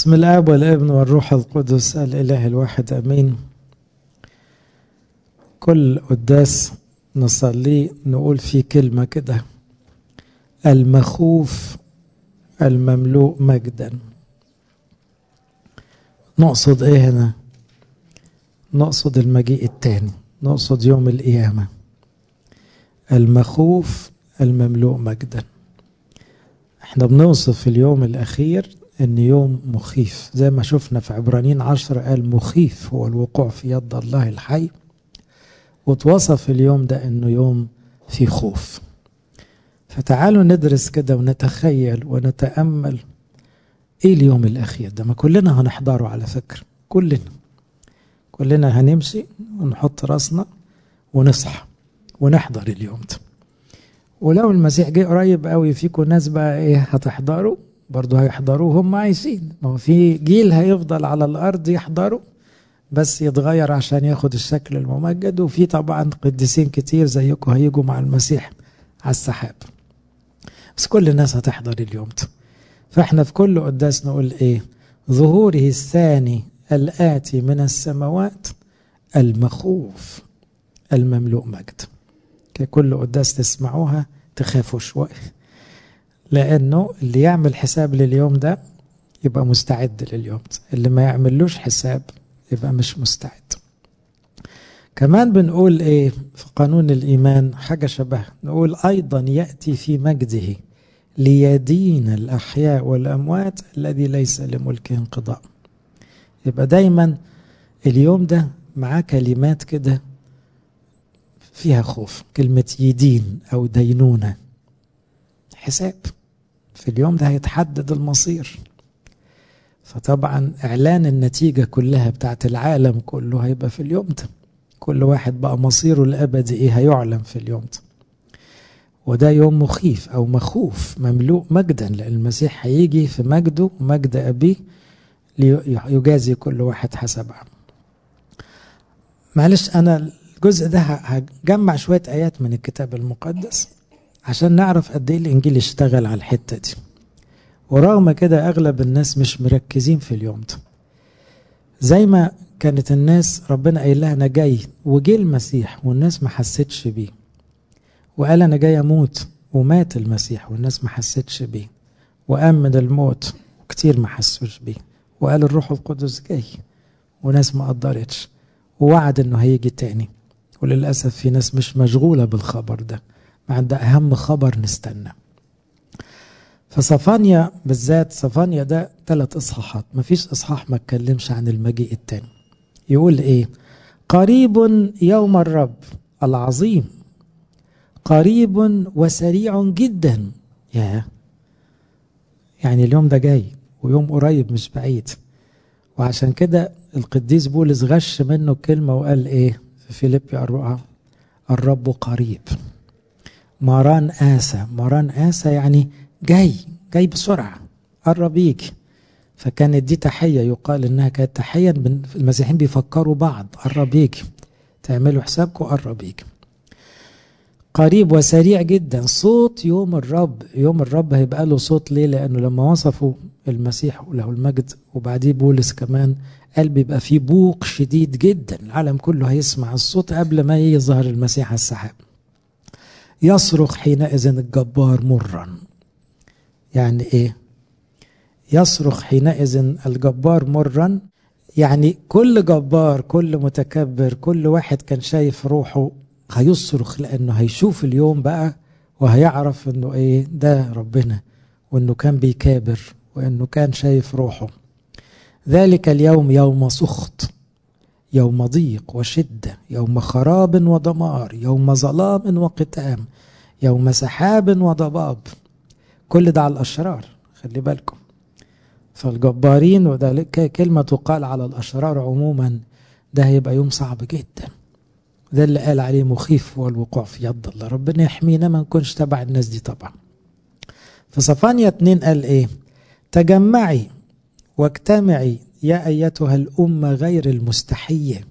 بسم الاب والابن والروح القدس الاله الواحد امين كل قداس نصلي نقول فيه كلمه كده المخوف المملوء مجدا نقصد ايه هنا نقصد المجيء التاني نقصد يوم القيامه المخوف المملوء مجدا احنا بنوصف اليوم الاخير ان يوم مخيف زي ما شفنا في عبرانيين عشر قال مخيف هو الوقوع في يد الله الحي وتوصف اليوم ده انه يوم في خوف فتعالوا ندرس كده ونتخيل ونتامل ايه اليوم الاخير ده ما كلنا هنحضره على فكره كلنا كلنا هنمشي ونحط راسنا ونصحى ونحضر اليوم ده ولو المسيح جه قريب قوي فيكم ناس بقى ايه هتحضروا برضه هيحضروه هم عايشين ما هو في جيل هيفضل على الارض يحضروا بس يتغير عشان ياخد الشكل الممجد وفي طبعا قديسين كتير زيكم هيجوا مع المسيح على السحاب بس كل الناس هتحضر اليوم ده فاحنا في كل قداس نقول ايه ظهوره الثاني الآتي من السماوات المخوف المملوء مجد كل قداس تسمعوها تخافوا شوية لأنه اللي يعمل حساب لليوم ده يبقى مستعد لليوم ده اللي ما يعملوش حساب يبقى مش مستعد كمان بنقول ايه في قانون الإيمان حاجة شبه نقول أيضا يأتي في مجده ليدين الأحياء والأموات الذي ليس لملكه انقضاء يبقى دايما اليوم ده معاه كلمات كده فيها خوف كلمة يدين أو دينونة حساب في اليوم ده هيتحدد المصير فطبعا إعلان النتيجة كلها بتاعت العالم كله هيبقى في اليوم ده كل واحد بقى مصيره الأبدي إيه هيعلم في اليوم ده وده يوم مخيف أو مخوف مملوء مجدا لأن المسيح هيجي في مجده ومجد أبيه ليجازي كل واحد حسب عمله معلش أنا الجزء ده هجمع شوية آيات من الكتاب المقدس عشان نعرف قد إيه الإنجيل اشتغل على الحتة دي ورغم كده أغلب الناس مش مركزين في اليوم ده زي ما كانت الناس ربنا قايل لها أنا جاي وجه المسيح والناس ما حستش بيه وقال أنا جاي أموت ومات المسيح والناس ما حستش بيه وقام من الموت وكتير ما حسوش بيه وقال الروح القدس جاي وناس ما قدرتش ووعد انه هيجي تاني وللاسف في ناس مش مشغوله بالخبر ده ما عندها اهم خبر نستنى فصفانيا بالذات صفانيا ده ثلاث اصحاحات ما فيش اصحاح ما اتكلمش عن المجيء التاني يقول ايه قريب يوم الرب العظيم قريب وسريع جدا يا يعني اليوم ده جاي ويوم قريب مش بعيد وعشان كده القديس بولس غش منه كلمة وقال ايه في فيليبي أربعة الرب قريب مران آسى مران آسى يعني جاي جاي بسرعة قرب يجي فكانت دي تحية يقال انها كانت تحية المسيحيين بيفكروا بعض قرب يجي تعملوا حسابكم قرب يجي قريب وسريع جدا صوت يوم الرب يوم الرب هيبقى له صوت ليه لانه لما وصفوا المسيح وله المجد وبعديه بولس كمان قال بيبقى فيه بوق شديد جدا العالم كله هيسمع الصوت قبل ما يظهر المسيح على السحاب يصرخ حينئذ الجبار مرا يعني ايه يصرخ حينئذ الجبار مرا يعني كل جبار كل متكبر كل واحد كان شايف روحه هيصرخ لانه هيشوف اليوم بقى وهيعرف انه ايه ده ربنا وانه كان بيكابر وانه كان شايف روحه ذلك اليوم يوم سخط يوم ضيق وشده يوم خراب ودمار يوم ظلام وقتام يوم سحاب وضباب كل ده على الاشرار خلي بالكم فالجبارين وده كلمه تقال على الاشرار عموما ده هيبقى يوم صعب جدا ده اللي قال عليه مخيف هو الوقوع في يد الله ربنا يحمينا ما نكونش تبع الناس دي طبعا في صفانيا اتنين قال ايه تجمعي واجتمعي يا ايتها الامه غير المستحيه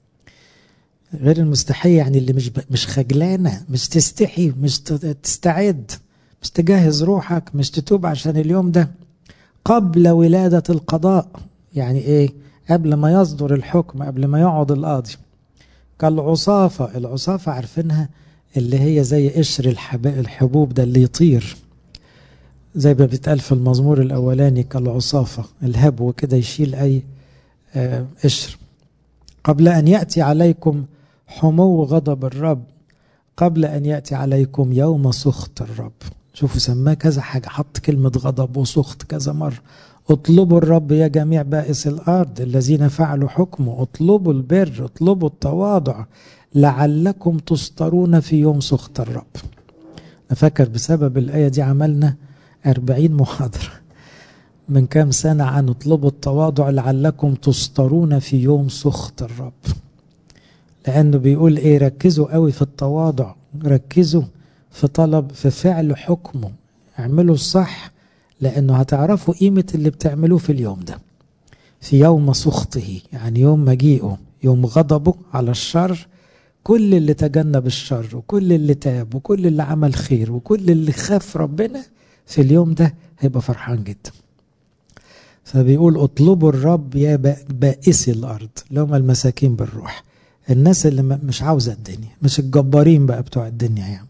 غير المستحيه يعني اللي مش مش خجلانه مش تستحي مش تستعد مش تجهز روحك مش تتوب عشان اليوم ده قبل ولادة القضاء يعني ايه قبل ما يصدر الحكم قبل ما يقعد القاضي كالعصافة العصافة عارفينها اللي هي زي قشر الحبوب ده اللي يطير زي ما بيتقال في المزمور الأولاني كالعصافة الهبو كده يشيل أي قشر قبل أن يأتي عليكم حمو غضب الرب قبل أن يأتي عليكم يوم سخط الرب شوفوا سماه كذا حاجة حط كلمة غضب وسخط كذا مرة اطلبوا الرب يا جميع بائس الأرض الذين فعلوا حكمه اطلبوا البر اطلبوا التواضع لعلكم تسترون في يوم سخط الرب أنا فاكر بسبب الآية دي عملنا أربعين محاضرة من كام سنة عن اطلبوا التواضع لعلكم تسترون في يوم سخط الرب لأنه بيقول إيه ركزوا قوي في التواضع ركزوا في طلب في فعل حكمه اعملوا الصح لأنه هتعرفوا قيمة اللي بتعملوه في اليوم ده في يوم سخطه يعني يوم مجيئه يوم غضبه على الشر كل اللي تجنب الشر وكل اللي تاب وكل اللي عمل خير وكل اللي خاف ربنا في اليوم ده هيبقى فرحان جدا فبيقول اطلبوا الرب يا بائسي الارض اللي هم المساكين بالروح الناس اللي مش عاوزه الدنيا مش الجبارين بقى بتوع الدنيا يعني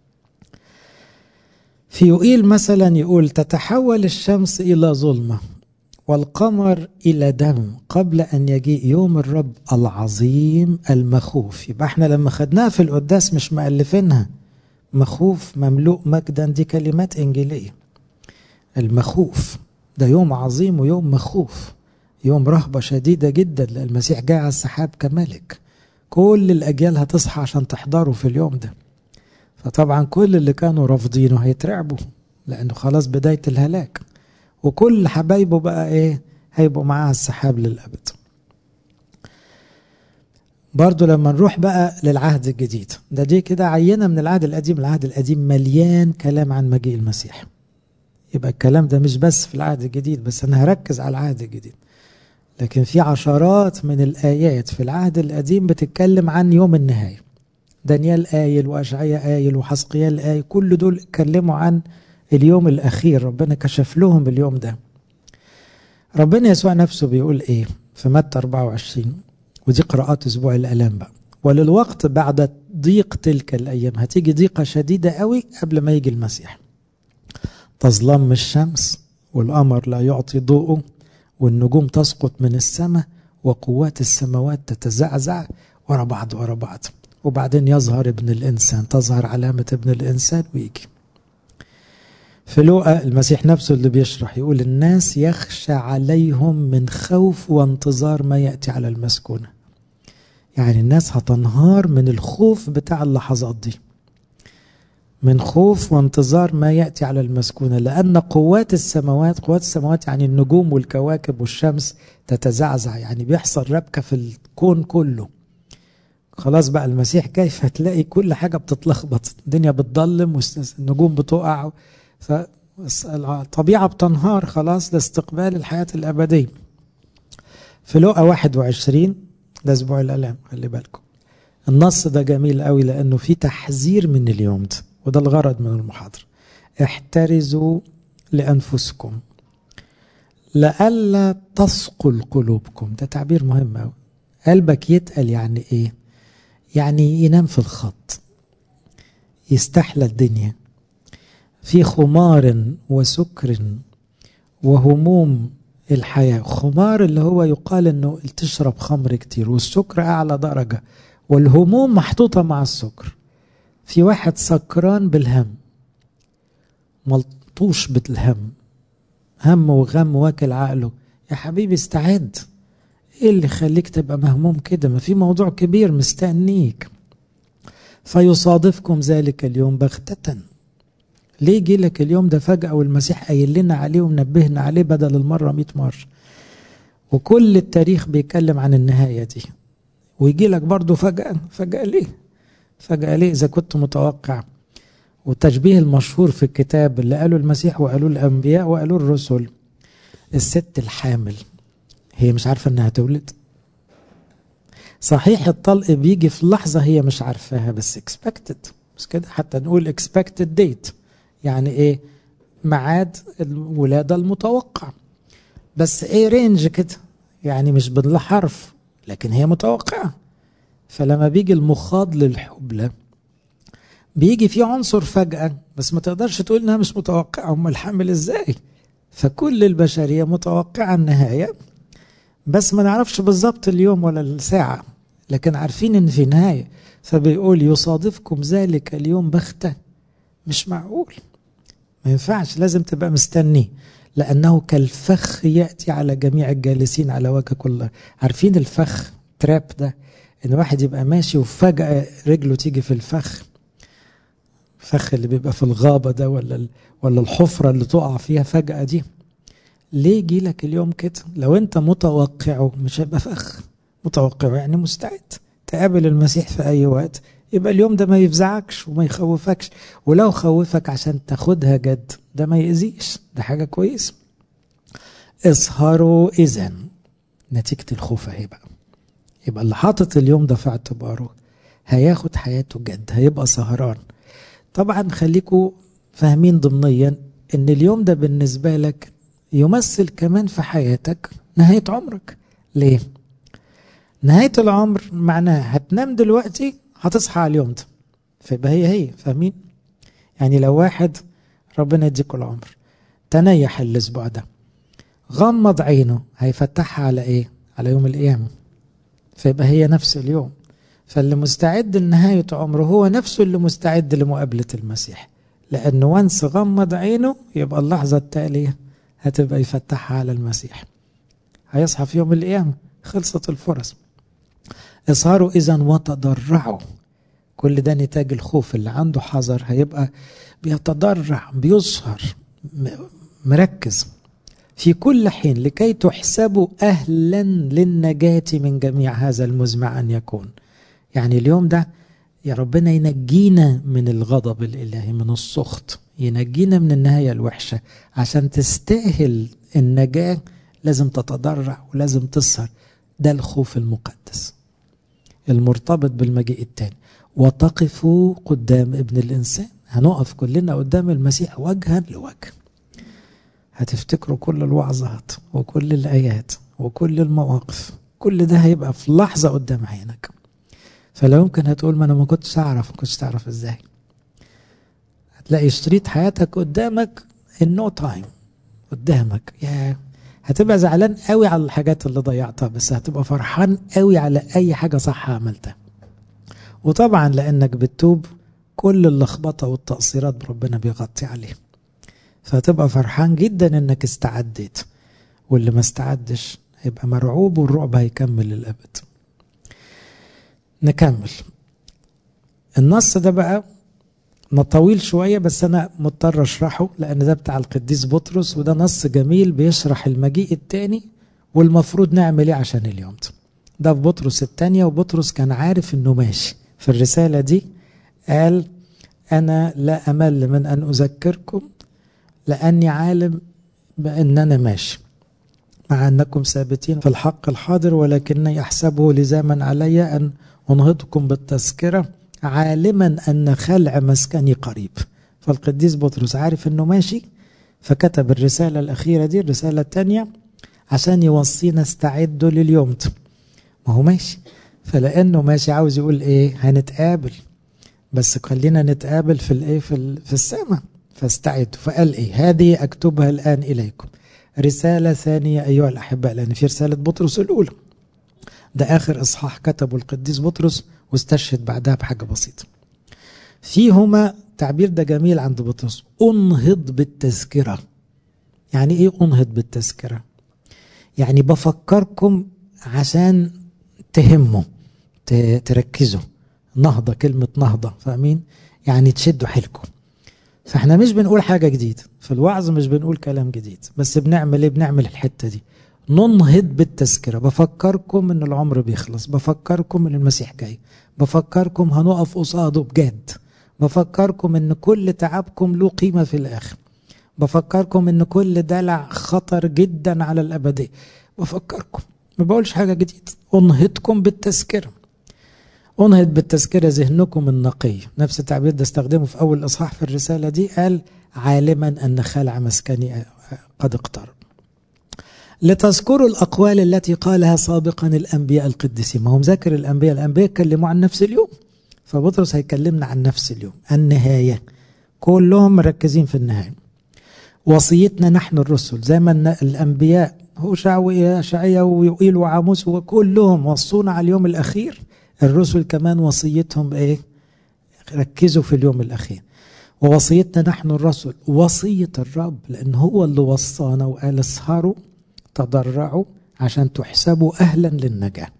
في يوئيل مثلا يقول تتحول الشمس الى ظلمه والقمر الى دم قبل ان يجيء يوم الرب العظيم المخوف يبقى احنا لما خدناها في القداس مش مألفينها مخوف مملوء مجدا دي كلمات انجيليه المخوف ده يوم عظيم ويوم مخوف يوم رهبة شديدة جدا لأن المسيح جاي على السحاب كملك كل الأجيال هتصحى عشان تحضروا في اليوم ده فطبعا كل اللي كانوا رافضينه هيترعبوا لأنه خلاص بداية الهلاك وكل حبايبه بقى إيه هيبقوا معاه السحاب للأبد برضو لما نروح بقى للعهد الجديد ده دي كده عينة من العهد القديم العهد القديم مليان كلام عن مجيء المسيح يبقى الكلام ده مش بس في العهد الجديد بس أنا هركز على العهد الجديد لكن في عشرات من الآيات في العهد القديم بتتكلم عن يوم النهاية دانيال آيل وأشعياء آيل وحسقيال آيل كل دول اتكلموا عن اليوم الأخير ربنا كشف لهم اليوم ده ربنا يسوع نفسه بيقول إيه في متى 24 ودي قراءات أسبوع الآلام بقى وللوقت بعد ضيق تلك الأيام هتيجي ضيقة شديدة قوي قبل ما يجي المسيح تظلم الشمس والقمر لا يعطي ضوءه والنجوم تسقط من السماء وقوات السماوات تتزعزع ورا بعض ورا بعض وبعدين يظهر ابن الإنسان تظهر علامة ابن الإنسان ويجي في لوقا المسيح نفسه اللي بيشرح يقول الناس يخشى عليهم من خوف وانتظار ما يأتي على المسكونة يعني الناس هتنهار من الخوف بتاع اللحظات دي من خوف وانتظار ما يأتي على المسكونة لأن قوات السماوات قوات السماوات يعني النجوم والكواكب والشمس تتزعزع يعني بيحصل ربكة في الكون كله خلاص بقى المسيح جاي فتلاقي كل حاجة بتتلخبط الدنيا بتضلم والنجوم بتقع فالطبيعة بتنهار خلاص لاستقبال الحياة الأبدية في لقا 21 ده أسبوع الآلام خلي بالكم النص ده جميل قوي لأنه فيه تحذير من اليوم ده وده الغرض من المحاضرة احترزوا لأنفسكم لئلا تثقل قلوبكم ده تعبير مهم قوي قلبك يتقل يعني ايه يعني ينام في الخط يستحلى الدنيا في خمار وسكر وهموم الحياة خمار اللي هو يقال انه تشرب خمر كتير والسكر اعلى درجة والهموم محطوطة مع السكر في واحد سكران بالهم ملطوش بالهم هم وغم واكل عقله يا حبيبي استعد ايه اللي يخليك تبقى مهموم كده ما في موضوع كبير مستنيك فيصادفكم ذلك اليوم بغتة ليه جي لك اليوم ده فجأة والمسيح قايل لنا عليه ومنبهنا عليه بدل المرة مئة مرة وكل التاريخ بيتكلم عن النهاية دي ويجي لك برضه فجأة فجأة ليه فجأة ليه إذا كنت متوقع والتشبيه المشهور في الكتاب اللي قالوا المسيح وقالوا الأنبياء وقالوا الرسل الست الحامل هي مش عارفة إنها تولد صحيح الطلق بيجي في لحظة هي مش عارفاها بس expected بس كده حتى نقول expected date يعني إيه ميعاد الولادة المتوقع بس ايه رينج كده يعني مش بالحرف لكن هي متوقعة فلما بيجي المخاض للحبلة بيجي في عنصر فجأة بس ما تقدرش تقول انها مش متوقعة امال الحمل ازاي فكل البشرية متوقعة النهاية بس ما نعرفش بالظبط اليوم ولا الساعة لكن عارفين ان في نهاية فبيقول يصادفكم ذلك اليوم بختة مش معقول ما ينفعش لازم تبقى مستني لأنه كالفخ يأتي على جميع الجالسين على وجه كل عارفين الفخ تراب ده ان واحد يبقى ماشي وفجأة رجله تيجي في الفخ الفخ اللي بيبقى في الغابة ده ولا ولا الحفرة اللي تقع فيها فجأة دي ليه يجي لك اليوم كده لو انت متوقعه مش هيبقى فخ متوقعه يعني مستعد تقابل المسيح في اي وقت يبقى اليوم ده ما يفزعكش وما يخوفكش ولو خوفك عشان تاخدها جد ده ما يأذيش ده حاجة كويسة اسهروا إذا نتيجة الخوف اهي بقى يبقى اللي حاطط اليوم ده في اعتباره هياخد حياته جد هيبقى سهران طبعا خليكوا فاهمين ضمنيا ان اليوم ده بالنسبة لك يمثل كمان في حياتك نهاية عمرك ليه؟ نهاية العمر معناها هتنام دلوقتي هتصحى على اليوم ده فيبقى هي هي فاهمين؟ يعني لو واحد ربنا يديكوا العمر تنيح الاسبوع ده غمض عينه هيفتحها على ايه؟ على يوم القيامة فيبقى هي نفس اليوم فاللي مستعد لنهاية عمره هو نفسه اللي مستعد لمقابلة المسيح لأنه وانس غمض عينه يبقى اللحظة التالية هتبقى يفتحها على المسيح هيصحى في يوم القيامة خلصت الفرص اسهروا إذا وتضرعوا كل ده نتاج الخوف اللي عنده حذر هيبقى بيتضرع بيسهر مركز في كل حين لكي تحسبوا أهلا للنجاة من جميع هذا المزمع أن يكون يعني اليوم ده يا ربنا ينجينا من الغضب الإلهي من السخط ينجينا من النهاية الوحشة عشان تستاهل النجاة لازم تتضرع ولازم تسهر ده الخوف المقدس المرتبط بالمجيء التاني وتقفوا قدام ابن الإنسان هنقف كلنا قدام المسيح وجها لوجه هتفتكروا كل الوعظات وكل الآيات وكل المواقف كل ده هيبقى في لحظة قدام عينك فلو يمكن هتقول ما أنا ما كنتش أعرف ما كنتش تعرف إزاي هتلاقي شريط حياتك قدامك النو تايم قدامك يا هتبقى زعلان قوي على الحاجات اللي ضيعتها بس هتبقى فرحان قوي على أي حاجة صح عملتها وطبعا لأنك بتتوب كل اللخبطة والتقصيرات ربنا بيغطي عليه فهتبقى فرحان جدا انك استعديت واللي ما استعدش هيبقى مرعوب والرعب هيكمل للأبد نكمل النص ده بقى طويل شوية بس أنا مضطر أشرحه لأن ده بتاع القديس بطرس وده نص جميل بيشرح المجيء التاني والمفروض نعمل إيه عشان اليوم ده ده في بطرس التانية وبطرس كان عارف إنه ماشي في الرسالة دي قال أنا لا أمل من أن أذكركم لأني عالم بأن أنا ماشي مع أنكم ثابتين في الحق الحاضر ولكني أحسبه لزاما علي أن أنهضكم بالتذكرة عالما أن خلع مسكني قريب فالقديس بطرس عارف أنه ماشي فكتب الرسالة الأخيرة دي الرسالة الثانية عشان يوصينا استعدوا لليوم ده ما هو ماشي فلأنه ماشي عاوز يقول إيه هنتقابل بس خلينا نتقابل في الإيه في, في السماء فاستعدوا فقال إيه هذه أكتبها الآن إليكم رسالة ثانية أيها الأحباء لأن في رسالة بطرس الأولى ده آخر إصحاح كتبه القديس بطرس واستشهد بعدها بحاجة بسيطة فيهما تعبير ده جميل عند بطرس انهض بالتذكرة يعني ايه انهض بالتذكرة يعني بفكركم عشان تهموا تركزوا نهضة كلمة نهضة فاهمين يعني تشدوا حيلكم فاحنا مش بنقول حاجة جديدة في الوعظ مش بنقول كلام جديد بس بنعمل ايه بنعمل الحتة دي ننهض بالتذكرة بفكركم ان العمر بيخلص بفكركم ان المسيح جاي بفكركم هنقف قصاده بجد بفكركم ان كل تعبكم له قيمة في الاخر بفكركم ان كل دلع خطر جدا على الابدية بفكركم ما بقولش حاجة جديدة انهضكم بالتذكرة انهض بالتذكرة ذهنكم النقي نفس التعبير ده استخدمه في اول اصحاح في الرسالة دي قال عالما أن خلع مسكني قد اقترب لتذكروا الأقوال التي قالها سابقا الأنبياء القديسين ما هم ذكر الأنبياء الأنبياء اتكلموا عن نفس اليوم فبطرس هيكلمنا عن نفس اليوم النهاية كلهم مركزين في النهاية وصيتنا نحن الرسل زي ما الأنبياء هوشع وإشعيا ويوئيل وعاموس وكلهم وصونا على اليوم الأخير الرسل كمان وصيتهم إيه ركزوا في اليوم الأخير ووصيتنا نحن الرسل وصية الرب لأن هو اللي وصانا وقال اسهروا تضرعوا عشان تحسبوا أهلا للنجاة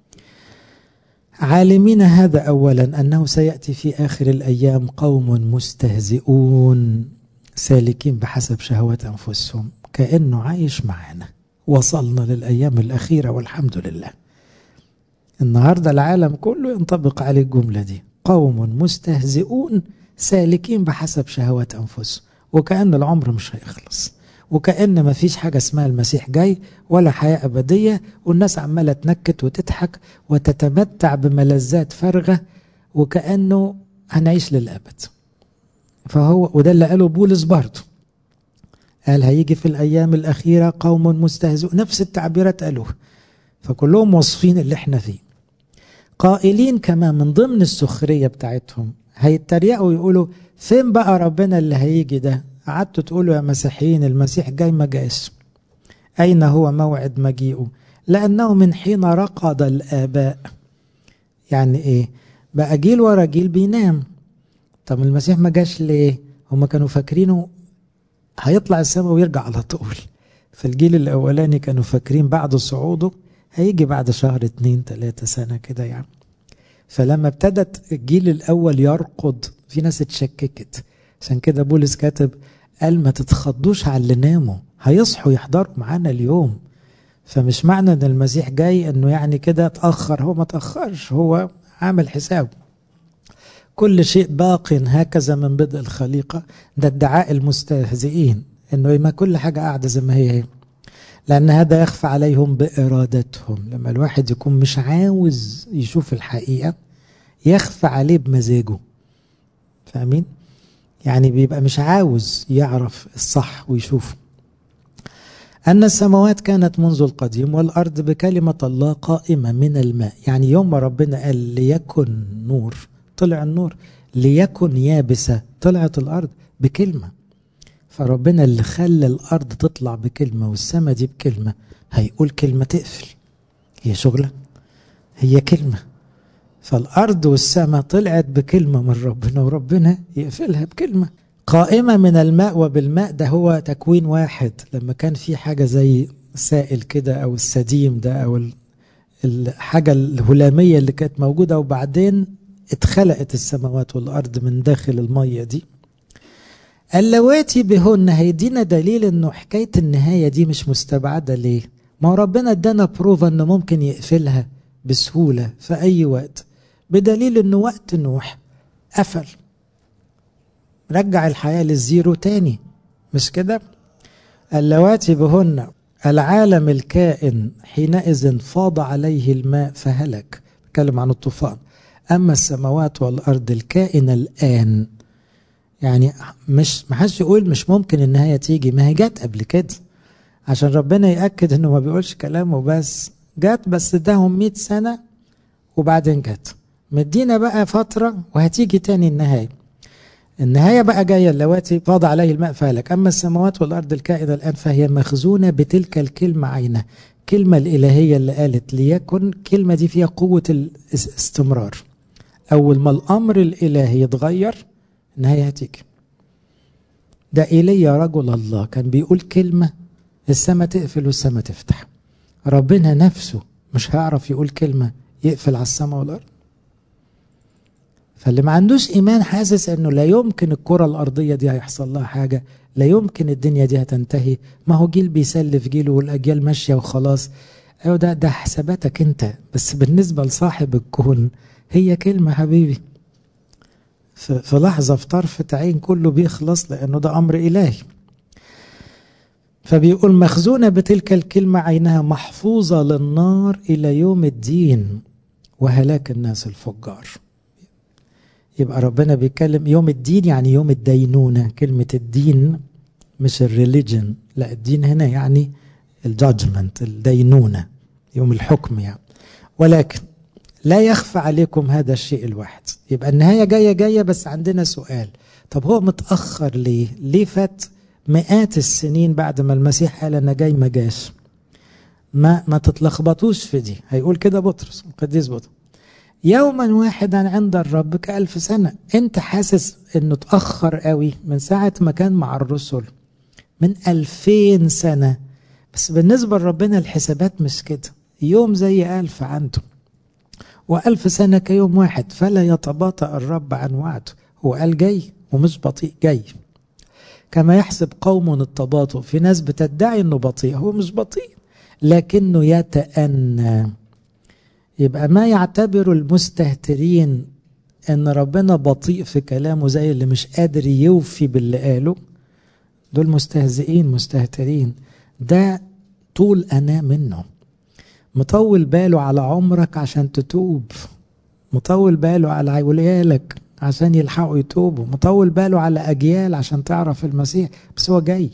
عالمين هذا أولا أنه سيأتي في آخر الأيام قوم مستهزئون سالكين بحسب شهوات أنفسهم كأنه عايش معانا وصلنا للأيام الأخيرة والحمد لله النهاردة العالم كله ينطبق عليه الجملة دي قوم مستهزئون سالكين بحسب شهوات أنفسهم وكأن العمر مش هيخلص وكأن ما فيش حاجة اسمها المسيح جاي ولا حياة أبدية والناس عمالة تنكت وتضحك وتتمتع بملذات فارغة وكأنه هنعيش للأبد فهو وده اللي قاله بولس برضه قال هيجي في الأيام الأخيرة قوم مستهزئون نفس التعبيرات قالوها فكلهم واصفين اللي احنا فيه قائلين كمان من ضمن السخرية بتاعتهم هيتريقوا يقولوا فين بقى ربنا اللي هيجي ده قعدتوا تقولوا يا مسيحيين المسيح جاي ما جاش أين هو موعد مجيئه لأنه من حين رقد الآباء يعني إيه بقى جيل ورا جيل بينام طب المسيح ما جاش ليه هم كانوا فاكرينه هيطلع السماء ويرجع على طول في الجيل الأولاني كانوا فاكرين بعد صعوده هيجي بعد شهر اتنين تلاتة سنة كده يعني فلما ابتدت الجيل الأول يرقد في ناس اتشككت عشان كده بولس كاتب قال ما تتخضوش على اللي ناموا هيصحوا يحضروا معانا اليوم فمش معنى ان المسيح جاي انه يعني كده اتأخر هو ما تأخرش هو عامل حسابه كل شيء باق هكذا من بدء الخليقة ده ادعاء المستهزئين انه ما كل حاجة قاعدة زي ما هي هي لأن هذا يخفى عليهم بإرادتهم لما الواحد يكون مش عاوز يشوف الحقيقة يخفى عليه بمزاجه فاهمين؟ يعني بيبقى مش عاوز يعرف الصح ويشوفه أن السماوات كانت منذ القديم والأرض بكلمة الله قائمة من الماء يعني يوم ما ربنا قال ليكن نور طلع النور ليكن يابسة طلعت الأرض بكلمة فربنا اللي خلى الأرض تطلع بكلمة والسماء دي بكلمة هيقول كلمة تقفل هي شغلة هي كلمة فالأرض والسماء طلعت بكلمة من ربنا وربنا يقفلها بكلمة قائمة من الماء وبالماء ده هو تكوين واحد لما كان في حاجة زي سائل كده أو السديم ده أو الحاجة الهلامية اللي كانت موجودة وبعدين اتخلقت السماوات والأرض من داخل المية دي اللواتي بهن هيدينا دليل انه حكاية النهاية دي مش مستبعدة ليه ما ربنا ادانا بروفا انه ممكن يقفلها بسهولة في اي وقت بدليل انه وقت نوح قفل رجع الحياة للزيرو تاني مش كده اللواتي بهن العالم الكائن حينئذ فاض عليه الماء فهلك بتكلم عن الطوفان أما السماوات والأرض الكائن الآن يعني مش ما حدش يقول مش ممكن النهاية تيجي ما هي جت قبل كده عشان ربنا يأكد انه ما بيقولش كلامه بس جت بس اداهم 100 سنة وبعدين جت مدينا بقى فترة وهتيجي تاني النهاية النهاية بقى جاية اللواتي فاض عليه الماء فهلك أما السماوات والأرض الكائنة الآن فهي مخزونة بتلك الكلمة عينها كلمة الإلهية اللي قالت ليكن كلمة دي فيها قوة الاستمرار أول ما الأمر الإلهي يتغير النهاية هتيجي ده إيليا رجل الله كان بيقول كلمة السماء تقفل والسماء تفتح ربنا نفسه مش هيعرف يقول كلمة يقفل على السماء والأرض فاللي ما عندوش إيمان حاسس أنه لا يمكن الكرة الأرضية دي هيحصل لها حاجة لا يمكن الدنيا دي هتنتهي ما هو جيل بيسلف جيل والأجيال ماشية وخلاص أيوة ده ده حساباتك أنت بس بالنسبة لصاحب الكون هي كلمة حبيبي في لحظة في طرفة عين كله بيخلص لأنه ده أمر إلهي فبيقول مخزونة بتلك الكلمة عينها محفوظة للنار إلى يوم الدين وهلاك الناس الفجار يبقى ربنا بيتكلم يوم الدين يعني يوم الدينونة كلمة الدين مش الريليجن لا الدين هنا يعني الجادجمنت الدينونة يوم الحكم يعني ولكن لا يخفى عليكم هذا الشيء الواحد يبقى النهاية جاية جاية بس عندنا سؤال طب هو متأخر ليه ليه فات مئات السنين بعد ما المسيح قال أنا جاي ما جاش ما ما تتلخبطوش في دي هيقول كده بطرس القديس بطرس يوما واحدا عند الرب كألف سنة انت حاسس انه اتأخر قوي من ساعة ما كان مع الرسل من ألفين سنة بس بالنسبة لربنا الحسابات مش كده يوم زي ألف عنده وألف سنة كيوم واحد فلا يتباطأ الرب عن وعده هو قال جاي ومش بطيء جاي كما يحسب قوم التباطؤ في ناس بتدعي انه بطيء هو مش بطيء لكنه يتأنى يبقى ما يعتبر المستهترين ان ربنا بطيء في كلامه زي اللي مش قادر يوفي باللي قاله دول مستهزئين مستهترين ده طول أنا منه مطول باله على عمرك عشان تتوب مطول باله على عيالك عشان يلحقوا يتوبوا مطول باله على أجيال عشان تعرف المسيح بس هو جاي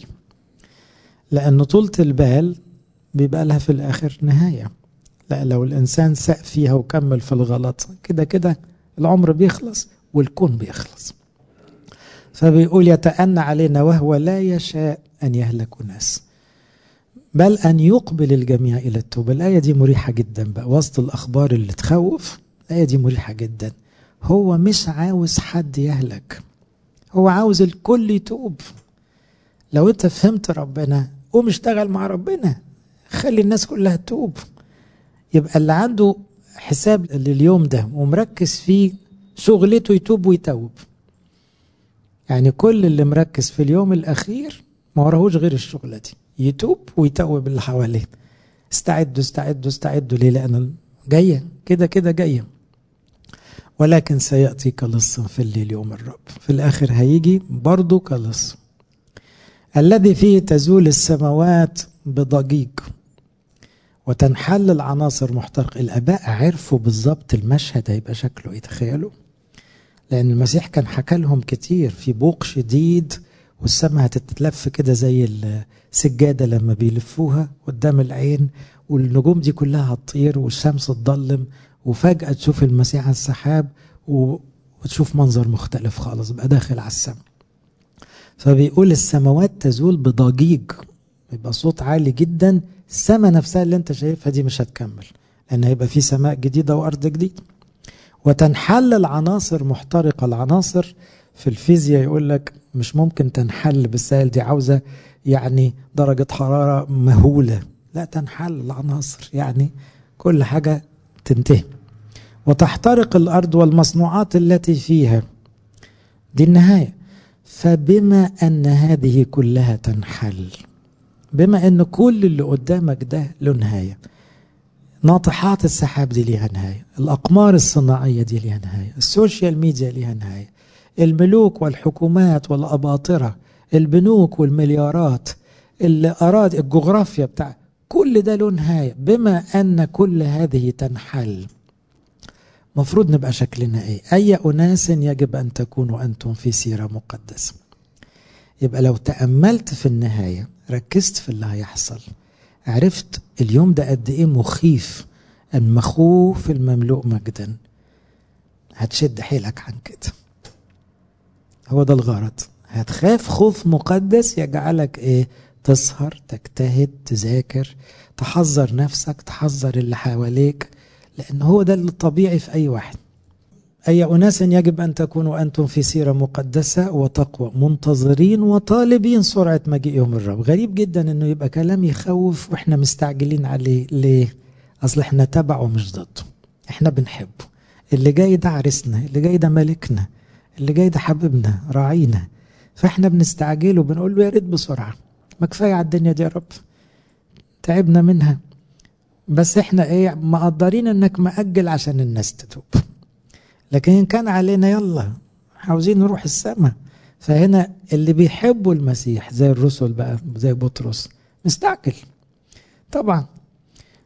لأن طولة البال بيبقى لها في الآخر نهاية لا لو الإنسان ساء فيها وكمل في الغلط كده كده العمر بيخلص والكون بيخلص فبيقول يتأنى علينا وهو لا يشاء أن يهلك ناس بل أن يقبل الجميع إلى التوبة الآية دي مريحة جدا بقى وسط الأخبار اللي تخوف الآية دي مريحة جدا هو مش عاوز حد يهلك هو عاوز الكل يتوب لو انت فهمت ربنا قوم اشتغل مع ربنا خلي الناس كلها تتوب يبقى اللي عنده حساب لليوم ده ومركز فيه شغلته يتوب ويتوب يعني كل اللي مركز في اليوم الأخير ما وراهوش غير الشغلة دي يتوب ويتوب اللي حواليه استعدوا استعدوا استعدوا ليه لأن جاية كده كده جاية ولكن سيأتي كلص في الليل يوم الرب في الآخر هيجي برضه كلص الذي فيه تزول السماوات بضجيج وتنحل العناصر محترقة الآباء عرفوا بالظبط المشهد هيبقى شكله ايه تخيلوا لأن المسيح كان حكى لهم كتير في بوق شديد والسماء هتتلف كده زي السجادة لما بيلفوها قدام العين والنجوم دي كلها هتطير والشمس تضلم وفجأة تشوف المسيح على السحاب وتشوف منظر مختلف خالص بقى داخل على السماء فبيقول السماوات تزول بضجيج يبقى صوت عالي جدا السماء نفسها اللي انت شايفها دي مش هتكمل لان هيبقى في سماء جديده وارض جديد وتنحل العناصر محترقه العناصر في الفيزياء يقول لك مش ممكن تنحل بالسائل دي عاوزه يعني درجه حراره مهوله لا تنحل العناصر يعني كل حاجه تنتهي وتحترق الارض والمصنوعات التي فيها دي النهايه فبما ان هذه كلها تنحل بما ان كل اللي قدامك ده له نهايه ناطحات السحاب دي ليها نهايه الاقمار الصناعيه دي ليها نهايه السوشيال ميديا ليها نهايه الملوك والحكومات والاباطره البنوك والمليارات الاراضي الجغرافيا بتاع كل ده له نهايه بما ان كل هذه تنحل مفروض نبقى شكلنا ايه اي اناس يجب ان تكونوا انتم في سيره مقدسه يبقى لو تاملت في النهايه ركزت في اللي هيحصل عرفت اليوم ده قد ايه مخيف المخوف المملوء مجدا هتشد حيلك عن كده هو ده الغرض هتخاف خوف مقدس يجعلك ايه تسهر تجتهد تذاكر تحذر نفسك تحذر اللي حواليك لان هو ده الطبيعي في اي واحد أي أناس يجب أن تكونوا أنتم في سيرة مقدسة وتقوى منتظرين وطالبين سرعة مجيء يوم الرب غريب جدا أنه يبقى كلام يخوف وإحنا مستعجلين عليه ليه؟ أصل إحنا تبعه مش ضده إحنا بنحبه اللي جاي ده عرسنا اللي جاي ده ملكنا اللي جاي ده حبيبنا راعينا فإحنا بنستعجله وبنقول له يا ريت بسرعة ما كفاية على الدنيا دي يا رب تعبنا منها بس إحنا إيه مقدرين إنك مأجل عشان الناس تتوب لكن إن كان علينا يلا عاوزين نروح السماء فهنا اللي بيحبوا المسيح زي الرسل بقى زي بطرس مستعجل طبعا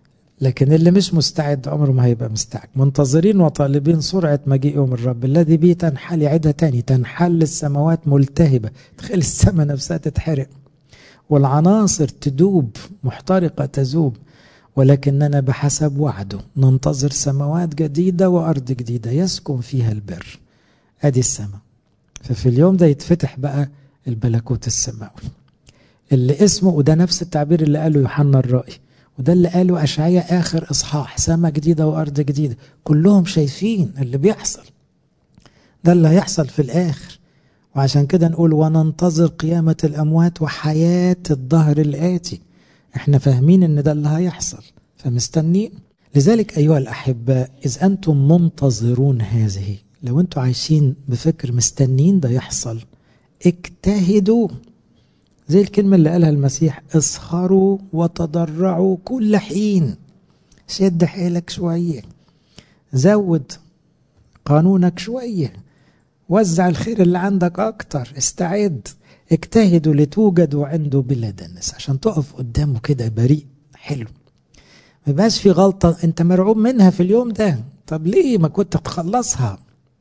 لكن اللي مش مستعد عمره ما هيبقى مستعد منتظرين وطالبين سرعة مجيء يوم الرب الذي به تنحل عدة تاني تنحل السماوات ملتهبة تخيل السماء نفسها تتحرق والعناصر تدوب محترقة تذوب ولكننا بحسب وعده ننتظر سماوات جديدة وأرض جديدة يسكن فيها البر أدي السماء ففي اليوم ده يتفتح بقى البلكوت السماوي اللي اسمه وده نفس التعبير اللي قاله يوحنا الرائي وده اللي قاله أشعياء آخر إصحاح سماء جديدة وأرض جديدة كلهم شايفين اللي بيحصل ده اللي هيحصل في الآخر وعشان كده نقول وننتظر قيامة الأموات وحياة الظهر الآتي احنا فاهمين ان ده اللي هيحصل فمستنين لذلك أيها الأحباء إذ أنتم منتظرون هذه لو أنتم عايشين بفكر مستنين ده يحصل اجتهدوا زي الكلمة اللي قالها المسيح اسخروا وتضرعوا كل حين شد حيلك شوية زود قانونك شوية وزع الخير اللي عندك أكتر استعد اجتهدوا لتوجدوا عنده بلا دنس عشان تقف قدامه كده بريء حلو ما يبقاش في غلطة انت مرعوب منها في اليوم ده طب ليه ما كنت تخلصها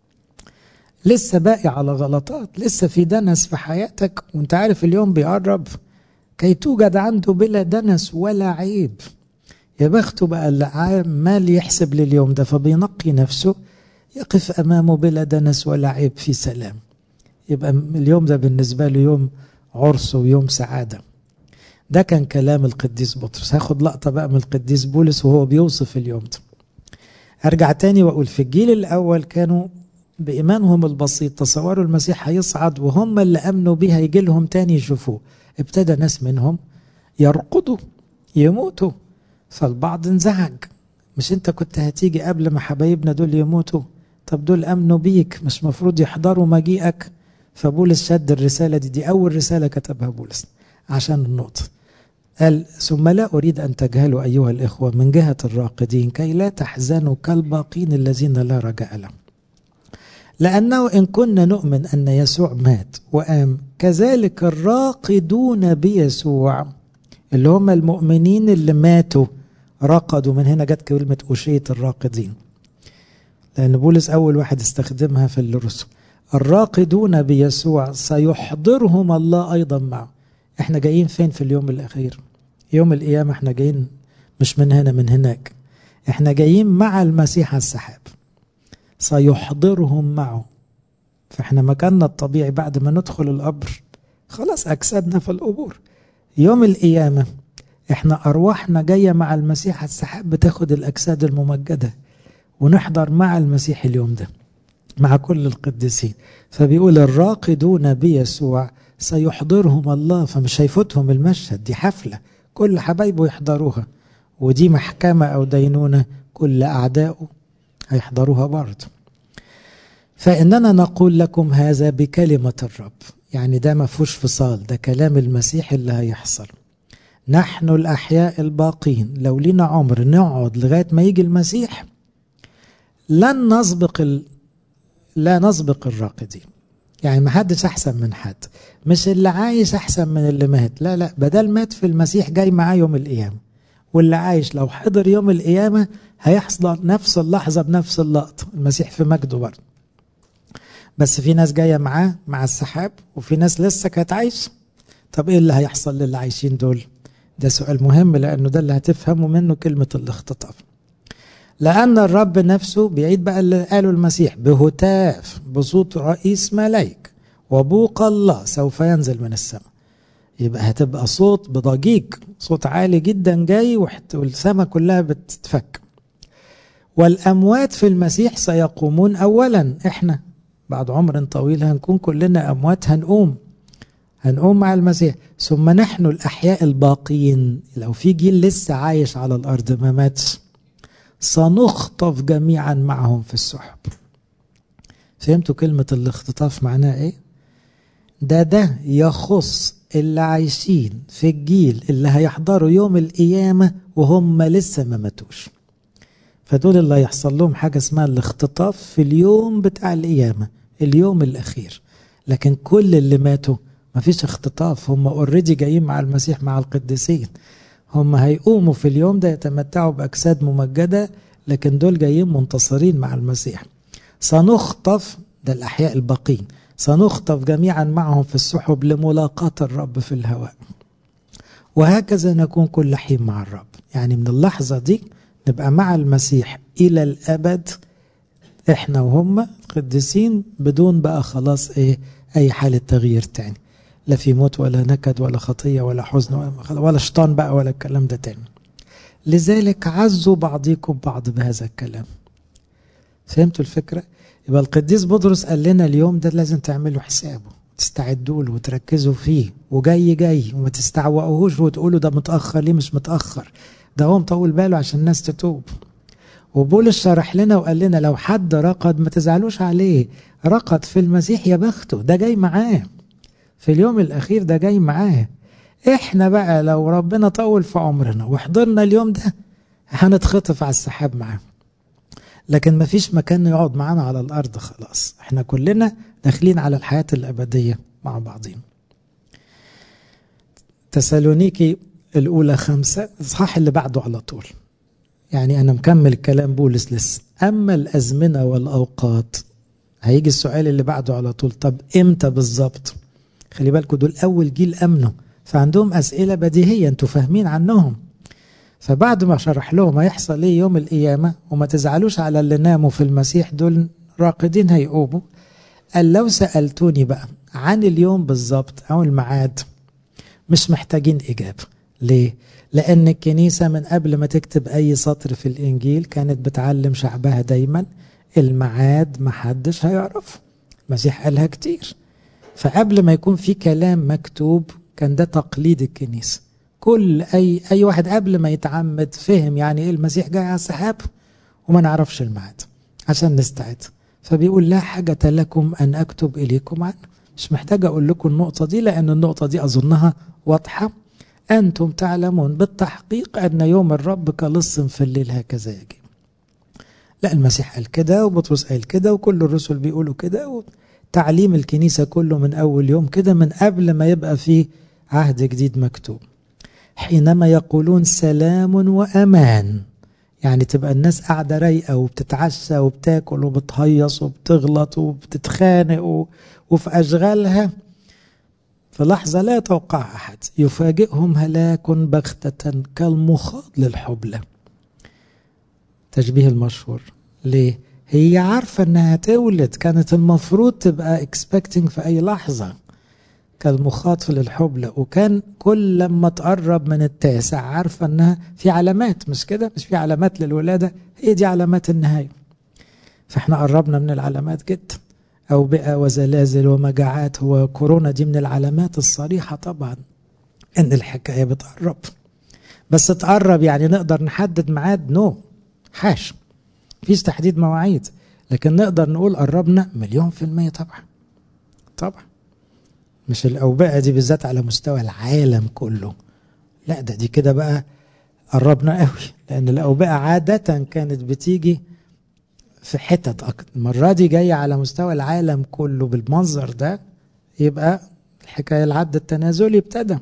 لسه باقي على غلطات لسه في دنس في حياتك وانت عارف اليوم بيقرب كي توجد عنده بلا دنس ولا عيب يا بخته بقى اللي عمال يحسب لليوم ده فبينقي نفسه يقف امامه بلا دنس ولا عيب في سلام يبقى اليوم ده بالنسبه له يوم عرس ويوم سعاده ده كان كلام القديس بطرس هاخد لقطه بقى من القديس بولس وهو بيوصف اليوم ده ارجع تاني واقول في الجيل الاول كانوا بإيمانهم البسيط تصوروا المسيح هيصعد وهم اللي أمنوا بيه هيجي لهم تاني يشوفوه ابتدى ناس منهم يرقدوا يموتوا فالبعض انزعج مش انت كنت هتيجي قبل ما حبايبنا دول يموتوا طب دول أمنوا بيك مش مفروض يحضروا مجيئك فبولس شد الرسالة دي دي أول رسالة كتبها بولس عشان النقطة قال ثم لا أريد أن تجهلوا أيها الإخوة من جهة الراقدين كي لا تحزنوا كالباقين الذين لا رجاء لهم لأنه إن كنا نؤمن أن يسوع مات وقام كذلك الراقدون بيسوع اللي هم المؤمنين اللي ماتوا رقدوا من هنا جت كلمة أشية الراقدين لأن بولس أول واحد استخدمها في الرسل الراقدون بيسوع سيحضرهم الله أيضا معه احنا جايين فين في اليوم الأخير يوم القيامة احنا جايين مش من هنا من هناك احنا جايين مع المسيح على السحاب سيحضرهم معه فاحنا مكاننا الطبيعي بعد ما ندخل القبر خلاص اجسادنا في القبور يوم القيامه احنا ارواحنا جايه مع المسيح على السحاب بتاخد الاجساد الممجده ونحضر مع المسيح اليوم ده مع كل القديسين فبيقول الراقدون بيسوع سيحضرهم الله فمش هيفوتهم المشهد دي حفله كل حبايبه يحضروها ودي محكمه او دينونه كل اعدائه هيحضروها برضه فإننا نقول لكم هذا بكلمة الرب يعني ده ما فيهوش فصال ده كلام المسيح اللي هيحصل نحن الأحياء الباقين لو لينا عمر نقعد لغاية ما يجي المسيح لن نسبق ال... لا نسبق الراقدين يعني ما حدش أحسن من حد مش اللي عايش أحسن من اللي مات لا لا بدل مات في المسيح جاي معاه يوم القيامة واللي عايش لو حضر يوم القيامة هيحصل نفس اللحظة بنفس اللقطة المسيح في مجده برضه بس في ناس جاية معاه مع السحاب وفي ناس لسه كانت عايشة طب ايه اللي هيحصل للي عايشين دول ده سؤال مهم لأنه ده اللي هتفهموا منه كلمة الاختطاف لأن الرب نفسه بيعيد بقى اللي قاله المسيح بهتاف بصوت رئيس ملايك وبوق الله سوف ينزل من السماء يبقى هتبقى صوت بضجيج صوت عالي جدا جاي والسماء كلها بتتفك والأموات في المسيح سيقومون أولا إحنا بعد عمر طويل هنكون كلنا أموات هنقوم هنقوم مع المسيح ثم نحن الأحياء الباقيين لو في جيل لسه عايش على الأرض ما ماتش سنخطف جميعا معهم في السحب فهمتوا كلمة الاختطاف معناها ايه ده ده يخص اللي عايشين في الجيل اللي هيحضروا يوم القيامة وهم لسه ما ماتوش فدول اللي هيحصل لهم حاجة اسمها الاختطاف في اليوم بتاع القيامة اليوم الأخير لكن كل اللي ماتوا ما فيش اختطاف هم اوريدي جايين مع المسيح مع القديسين هم هيقوموا في اليوم ده يتمتعوا بأجساد ممجدة لكن دول جايين منتصرين مع المسيح سنخطف ده الأحياء الباقين سنخطف جميعا معهم في السحب لملاقاة الرب في الهواء وهكذا نكون كل حين مع الرب يعني من اللحظة دي نبقى مع المسيح إلى الأبد إحنا وهم قديسين بدون بقى خلاص إيه أي حالة تغيير تاني لا في موت ولا نكد ولا خطية ولا حزن ولا شيطان بقى ولا الكلام ده تاني لذلك عزوا بعضكم بعض بهذا الكلام فهمتوا الفكرة؟ يبقى القديس بطرس قال لنا اليوم ده لازم تعملوا حسابه تستعدوا له وتركزوا فيه وجاي جاي وما تستعوقوهوش وتقولوا ده متأخر ليه مش متأخر ده هو مطول باله عشان الناس تتوب وبولس شرح لنا وقال لنا لو حد رقد ما تزعلوش عليه رقد في المسيح يا بخته ده جاي معاه في اليوم الأخير ده جاي معاه احنا بقى لو ربنا طول في عمرنا وحضرنا اليوم ده هنتخطف على السحاب معاه لكن ما فيش مكان يقعد معانا على الأرض خلاص احنا كلنا داخلين على الحياة الأبدية مع بعضين تسالونيكي الأولى خمسة الإصحاح اللي بعده على طول يعني أنا مكمل كلام بولس لسه أما الأزمنة والأوقات هيجي السؤال اللي بعده على طول طب إمتى بالظبط خلي بالكم دول أول جيل أمنوا فعندهم أسئلة بديهية أنتوا فاهمين عنهم فبعد ما شرح لهم هيحصل ايه يوم القيامة وما تزعلوش على اللي ناموا في المسيح دول راقدين هيقوموا قال لو سألتوني بقى عن اليوم بالظبط أو الميعاد مش محتاجين إجابة ليه؟ لأن الكنيسة من قبل ما تكتب أي سطر في الإنجيل كانت بتعلم شعبها دايما الميعاد محدش هيعرفه المسيح قالها كتير فقبل ما يكون في كلام مكتوب كان ده تقليد الكنيسه كل اي اي واحد قبل ما يتعمد فهم يعني ايه المسيح جاي على السحاب وما نعرفش الميعاد عشان نستعد فبيقول لا حاجة لكم أن أكتب إليكم عنه مش محتاج أقول لكم النقطة دي لأن النقطة دي أظنها واضحة أنتم تعلمون بالتحقيق أن يوم الرب كلص في الليل هكذا يجي لا المسيح قال كده وبطرس قال كده وكل الرسل بيقولوا كده وتعليم الكنيسة كله من أول يوم كده من قبل ما يبقى فيه عهد جديد مكتوب حينما يقولون سلام وامان يعني تبقى الناس قاعده رايقه وبتتعشى وبتاكل وبتهيص وبتغلط وبتتخانق و... وفي اشغالها في لحظه لا يتوقعها احد يفاجئهم هلاك بغته كالمخاض للحبلى تشبيه المشهور ليه هي عارفه انها تولد كانت المفروض تبقى اكسبكتنج في اي لحظه كالمخاط للحبلى وكان كل لما تقرب من التاسع عارفة انها في علامات مش كده مش في علامات للولادة هي دي علامات النهاية فاحنا قربنا من العلامات جدا أوبئة وزلازل ومجاعات وكورونا دي من العلامات الصريحة طبعا ان الحكاية بتقرب بس تقرب يعني نقدر نحدد ميعاد نو حاش فيش تحديد مواعيد لكن نقدر نقول قربنا مليون في المية طبعا طبعا مش الأوبئة دي بالذات على مستوى العالم كله لا ده دي كده بقى قربنا قوي لأن الأوبئة عادة كانت بتيجي في حتت أكتر المرة دي جاية على مستوى العالم كله بالمنظر ده يبقى الحكاية العد التنازلي ابتدى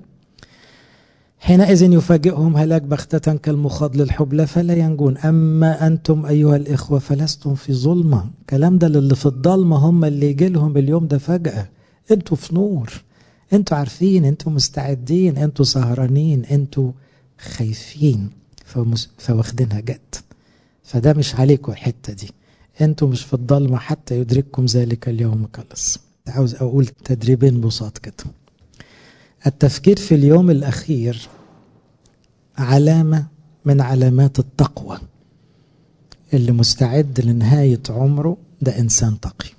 حينئذ يفاجئهم هلاك بختة كالمخاض للحبلى فلا ينجون أما أنتم أيها الإخوة فلستم في ظلمة كلام ده للي في الضلمة هم اللي يجي لهم اليوم ده فجأة انتوا في نور انتوا عارفين انتوا مستعدين انتوا سهرانين انتوا خايفين فمس... فواخدينها جد فده مش عليكم الحتة دي انتوا مش في الضلمة حتى يدرككم ذلك اليوم كلص عاوز اقول تدريبين بساط كده التفكير في اليوم الاخير علامة من علامات التقوى اللي مستعد لنهاية عمره ده انسان تقي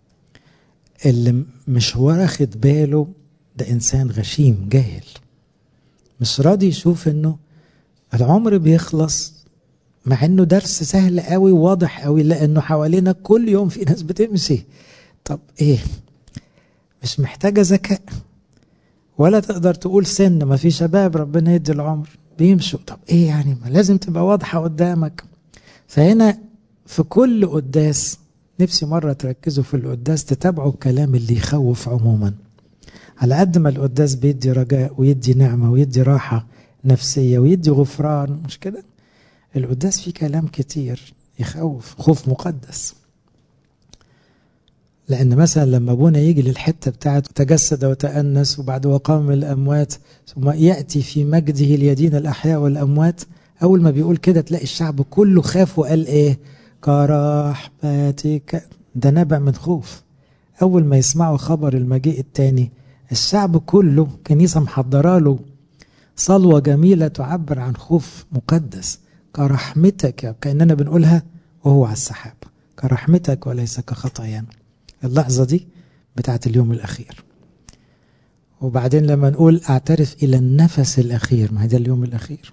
اللي مش واخد باله ده انسان غشيم جاهل مش راضي يشوف انه العمر بيخلص مع انه درس سهل قوي وواضح قوي لانه حوالينا كل يوم في ناس بتمشي طب ايه مش محتاجه ذكاء ولا تقدر تقول سن ما في شباب ربنا يدي العمر بيمشوا طب ايه يعني ما لازم تبقى واضحه قدامك فهنا في كل قداس نفسي مرة تركزوا في القداس تتابعوا الكلام اللي يخوف عموما على قد ما القداس بيدي رجاء ويدي نعمة ويدي راحة نفسية ويدي غفران مش كده القداس فيه كلام كتير يخوف خوف مقدس لأن مثلا لما أبونا يجي للحتة بتاعته تجسد وتأنس وبعد وقام من الأموات ثم يأتي في مجده ليدين الأحياء والأموات أول ما بيقول كده تلاقي الشعب كله خاف وقال إيه كرحمتك ده نبع من خوف أول ما يسمعوا خبر المجيء التاني الشعب كله كنيسة محضرة له صلوة جميلة تعبر عن خوف مقدس كرحمتك كأننا بنقولها وهو على السحاب كرحمتك وليس كخطايانا اللحظة دي بتاعت اليوم الأخير وبعدين لما نقول أعترف إلى النفس الأخير ما هي ده اليوم الأخير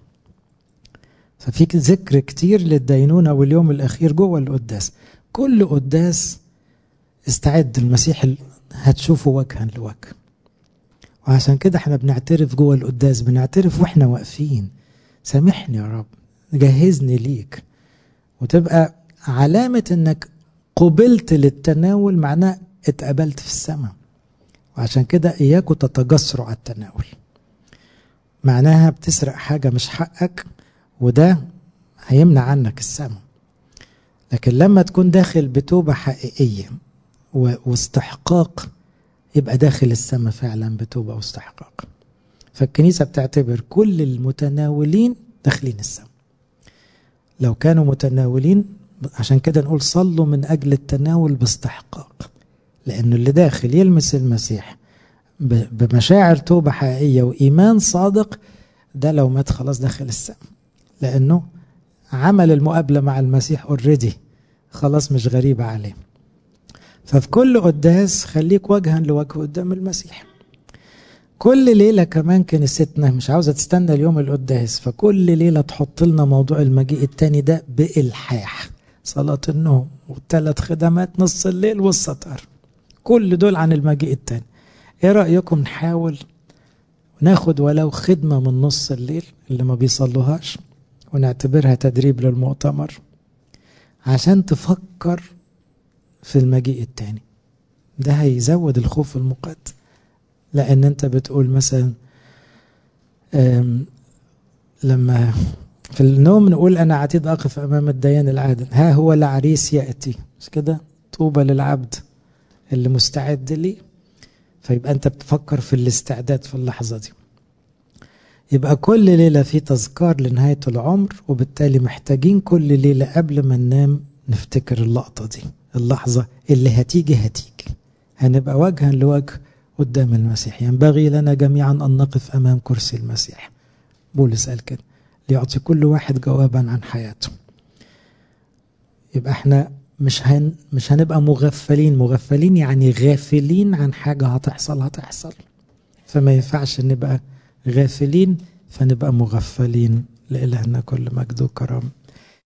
ففي ذكر كتير للدينونة واليوم الأخير جوه القداس كل قداس استعد المسيح هتشوفه وجها لوجه وعشان كده احنا بنعترف جوه القداس بنعترف واحنا واقفين سامحني يا رب جهزني ليك وتبقى علامة انك قبلت للتناول معناه اتقبلت في السماء وعشان كده اياكوا تتجسروا على التناول معناها بتسرق حاجة مش حقك وده هيمنع عنك السماء لكن لما تكون داخل بتوبة حقيقية واستحقاق يبقى داخل السماء فعلا بتوبة واستحقاق فالكنيسة بتعتبر كل المتناولين داخلين السماء لو كانوا متناولين عشان كده نقول صلوا من أجل التناول باستحقاق لأنه اللي داخل يلمس المسيح بمشاعر توبة حقيقية وإيمان صادق ده لو مات خلاص داخل السماء لأنه عمل المقابلة مع المسيح اوريدي خلاص مش غريبة عليه ففي كل قداس خليك وجها لوجه قدام المسيح كل ليلة كمان كنيستنا مش عاوزة تستنى اليوم القداس فكل ليلة تحط لنا موضوع المجيء التاني ده بإلحاح صلاة النوم والثلاث خدمات نص الليل والسطر كل دول عن المجيء التاني ايه رأيكم نحاول ناخد ولو خدمة من نص الليل اللي ما بيصلوهاش ونعتبرها تدريب للمؤتمر عشان تفكر في المجيء التاني ده هيزود الخوف المقدس لان انت بتقول مثلا لما في النوم نقول انا عتيد اقف امام الديان العادل ها هو العريس ياتي مش كده طوبى للعبد اللي مستعد ليه فيبقى انت بتفكر في الاستعداد في اللحظه دي يبقى كل ليله في تذكار لنهايه العمر وبالتالي محتاجين كل ليله قبل ما ننام نفتكر اللقطه دي اللحظه اللي هتيجي هتيجي هنبقى وجها لوجه قدام المسيح ينبغي لنا جميعا ان نقف امام كرسي المسيح بولس قال كده ليعطي كل واحد جوابا عن حياته يبقى احنا مش هن مش هنبقى مغفلين مغفلين يعني غافلين عن حاجه هتحصل هتحصل فما ينفعش نبقى غافلين فنبقى مغفلين لإلهنا كل مجد وكرم